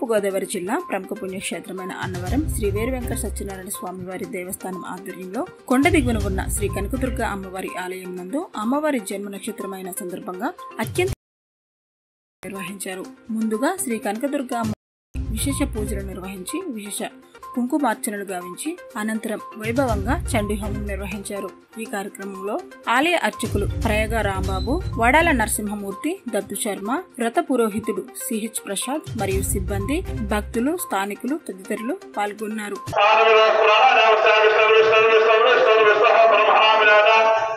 తూర్పుగోదావరి జిల్లా ప్రముఖ పుణ్యక్షేత్రమైన అన్నవరం శ్రీ వీర వెంకట సత్యనారాయణ స్వామివారి దేవస్థానం ఆధ్వర్యంలో కొండ దిగువన ఉన్న శ్రీ కనకదుర్గ అమ్మవారి ఆలయం నందు అమ్మవారి జన్మ నక్షత్రమైన సందర్భంగా అత్యంత నిర్వహించారు ముందుగా శ్రీ కనకదుర్గ అమ్మ విశేష పూజలు నిర్వహించి విశేష కుంకుమార్చనలు గావించి అనంతరం వైభవంగా చండీ హోమం నిర్వహించారు ఈ కార్యక్రమంలో ఆలయ అర్చకులు ప్రయగ రాంబాబు వడాల నరసింహమూర్తి దత్తు శర్మ వ్రత పురోహితుడు సిహెచ్ ప్రసాద్ మరియు సిబ్బంది భక్తులు స్థానికులు తదితరులు పాల్గొన్నారు పాదవిలో పురాణ సర్వ సర్వ సర్వ సర్వ సర్వ సహ బ్రహ్మణామినాథ